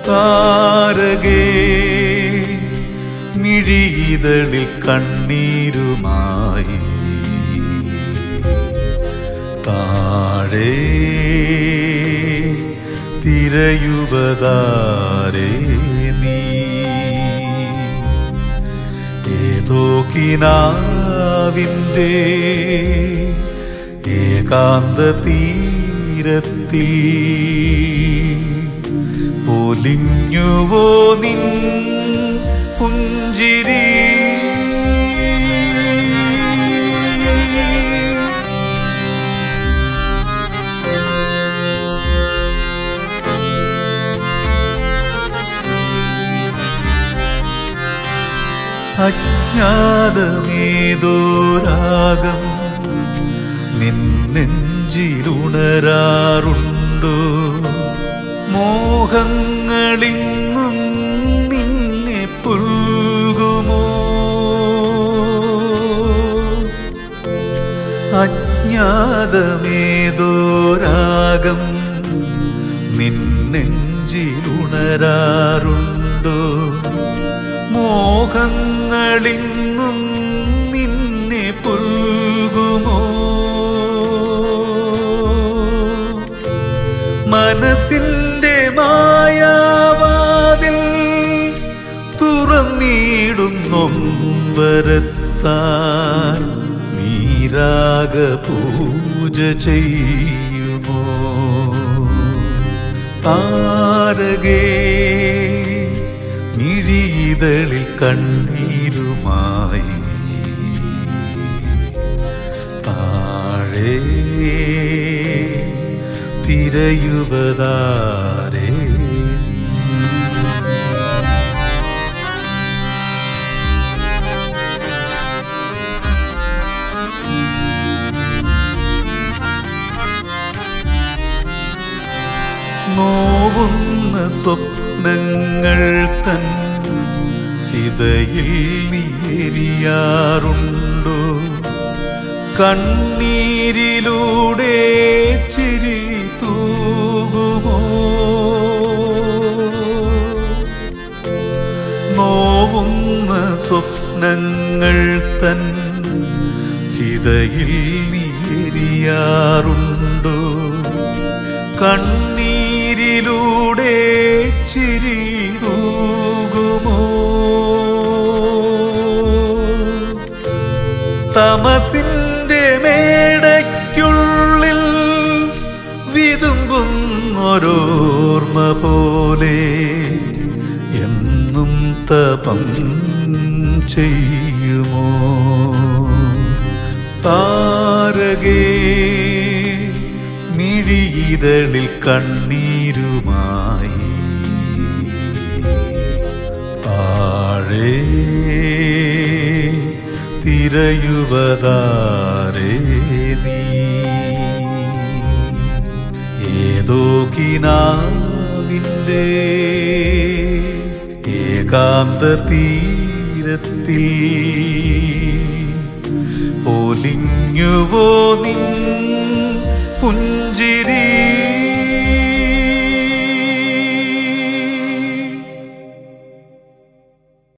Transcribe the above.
താരകേ മിഴിയിതളിൽ കണ്ണീരുമായി താഴെ തിരയുവതാരേ നീ ഏതോ കിനാവിൻ്റെ ഏകാന്ത തീരത്തിൽ പൊലിഞ്ഞുവോ നിൻ പുഞ്ചിരി അജ്ഞാതമേതോരാഗം നിന്നെഞ്ചിലുണരാറുണ്ടോ മോഹങ്ങളിന്നും നിന്നെ പുൽകുമോ അജ്ഞാതമേതോരാഗം നിന്നെഞ്ചിലുണരാറുണ്ടോ മോഹങ്ങളിന്നും നിന്നെ പുൽകുമോ മനസ്സിന്റെ മായാവാതിൽ തുറന്നിടും നൊമ്പരത്താൻ നീരാഗ പൂജ ചെയ്യുമോ താരകേ മിഴിയിതളിൽ കണ്ണീരുമായി താഴെ തിരയുവതാരേ നോവുന്ന സ്വപ്നങ്ങൾ തൻ ചിതയിൽ നീരിയാറുണ്ടോ കണ്ണീരിലൂടെ ചിരി തൂകുമോ നോവുന്ന സ്വപ്നങ്ങൾ തൻ ചിതയിൽ നീരിയാറുണ്ടോ കണ്ണീരിലൂടെ ചിരി തൂകുമോ തമസിന്റെ മേടയ്ക്കുള്ളിൽ വിതുമ്പുന്നൊരോർമ്മ പോലെ എന്നും തപം ചെയ്യുമോ താരകേ മിഴിയിതളിൽ കണ്ണീരുമായി താഴെ തിരയുവതാരേ നീ ഏതോ കിനാവിൻ്റെ ഏകാന്ത തീരത്തിൽ പൊലിഞ്ഞുവോ നിൻ പുഞ്ചിരി